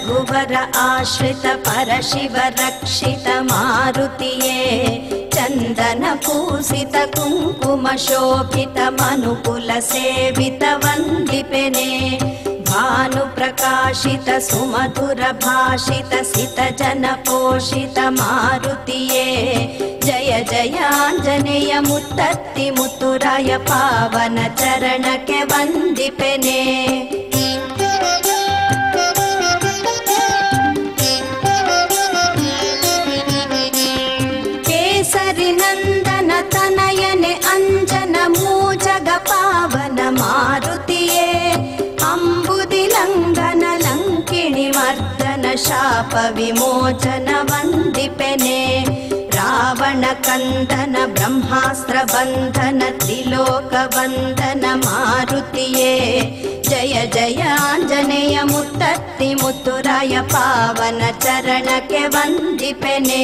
ರಘುವರ ಆಶ್ರಿತ ಪರಶಿವ ರಕ್ಷಿತ ಮಾರುತಿಯೇ ಚಂದನ ಪೂಸಿತ ಕುಂಕುಮ ಶೋಭಿತ ಮನುಕುಲ ಸೇವಿತ ವಂದಿಪೆನೆ ಭಾನು ಪ್ರಕಾಶಿತ ಸುಮಧುರ ಭಾಷಿತ ಸಿತ ಜನ ಪೋಷಿತ ಮಾರುತಿಯೇ ಜಯ ಜಯಾಂಜನೇಯ ಮುತ್ತತ್ತಿ ಮುತ್ತುರಾಯ ಪಾವನ ಚರಣಕ್ಕೆ ವಂದಿಪೆನೆ ಕೇಸರಿ ನಂದನ ತನಯನೆ ಅಂಜನ ಮೂಜಗ ಪಾವನ ಮಾರುತಿಯೇ ಅಂಬುದಿ ಲಂಘನ ಲಂಕಿಣಿ ಮರ್ದನ ಶಾಪ ವಿಮೋಚನ ವಂದಿಪೆನೆ ರಾವಣ ಕಂದನ ಬ್ರಹ್ಮಾಸ್ತ್ರ ಬಂಧನ ತ್ರಿಲೋಕ ವಂದನ ಮಾರುತಿಯೇ ಜಯ ಜಯ ಆಂಜನೇಯ ಮುತ್ತತ್ತಿ ಮುತ್ತುರಾಯ ಪಾವನ ಚರಣಕ್ಕೆ ವಂದಿಪೆನೆ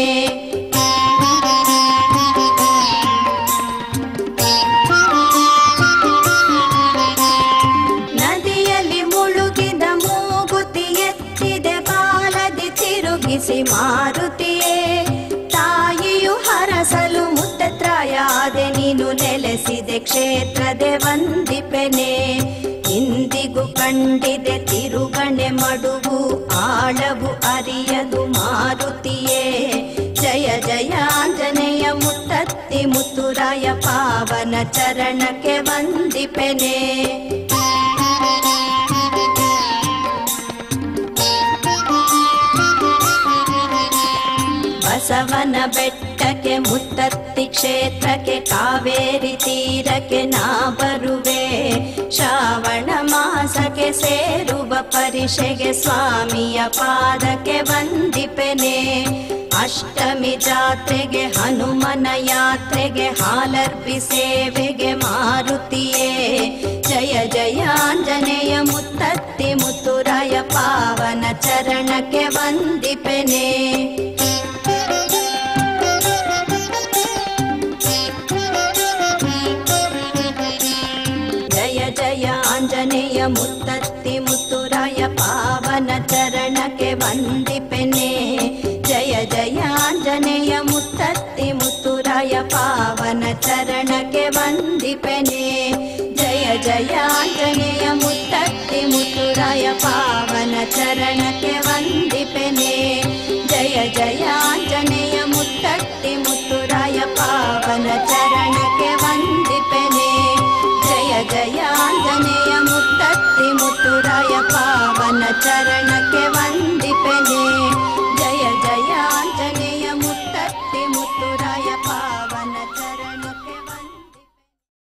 ನದಿಯಲ್ಲಿ ಮುಳುಗಿದ ಮೂಗುತಿ ಎತ್ತಿದೆ ಬಾಲದಿ ತಿರುಗಿಸಿ ಮಾರುತಿಯೇ ತಾಯಿಯು ಹರಸಲು ಮುತ್ತತ್ರಾಯಾದೆ ನೀನು ನೆಲೆಸಿದೆ ಕ್ಷೇತ್ರದೆ ವಂದಿಪೆನೆ ಇಂದಿಗೂ ಕಂಡಿದೆ ತಿರುಗಣೆ ಮಡುವು ಆಳವು ಅರಿಯದು ಮಾರುತಿಯೇ ಜಯ ಜಯ ಆಂಜನೇಯ ಮುತ್ತತ್ತಿ ಮುತ್ತುರಾಯ ಪಾವನ ಚರಣಕ್ಕೆ ವಂದಿಪೆನೆ ಬಸವನ ಬೆಟ್ಟಕ್ಕೆ ಮುತ್ತತ್ತಿ ಕ್ಷೇತ್ರಕ್ಕೆ ಕಾವೇರಿ ತೀರಕ್ಕೆ ನಾ ಬರುವೆ ಶ್ರಾವಣ ಮಾಸಕ್ಕೆ ಸೇರುವ ಪರಿಷೆಗೆ ಸ್ವಾಮಿಯ ಪಾದಕ್ಕೆ ವಂದಿಪೆನೆ ಅಷ್ಟಮಿ ಜಾತ್ರೆಗೆ ಹನುಮನ ಯಾತ್ರೆಗೆ ಹಾಲರ್ಪಿ ಸೇವೆಗೆ ಮಾರುತಿಯೇ ಜಯ ಜಯ ಆಂಜನೇಯ ಮುತ್ತತ್ತಿ ಮುತ್ತುರಾಯ ಪಾವನ ಚರಣಕ್ಕೆ ವಂದಿಪೆನೆ ಜಯ ಜಯ ಆಂಜನೇಯ ಮುತ್ತತ್ತಿ ಮುತ್ತುರಾಯ ಪಾವನ ಚರಣಕ್ಕೆ ವಂದಿಪೆನೆ ಜಯ ಜಯ ಆಂಜನೇಯ ಮುತ್ತತ್ತಿ ಮುತ್ತುರಾಯ ಪಾವನ ಚರಣಕ್ಕೆ ವಂದಿಪೆನೆ ಜಯ ಜಯ ಆಂಜನೇಯ ಮುತ್ತತ್ತಿ ಮುತ್ತುರಾಯ ಪಾವನ ಚರಣಕ್ಕೆ ವಂದಿಪೆನೆ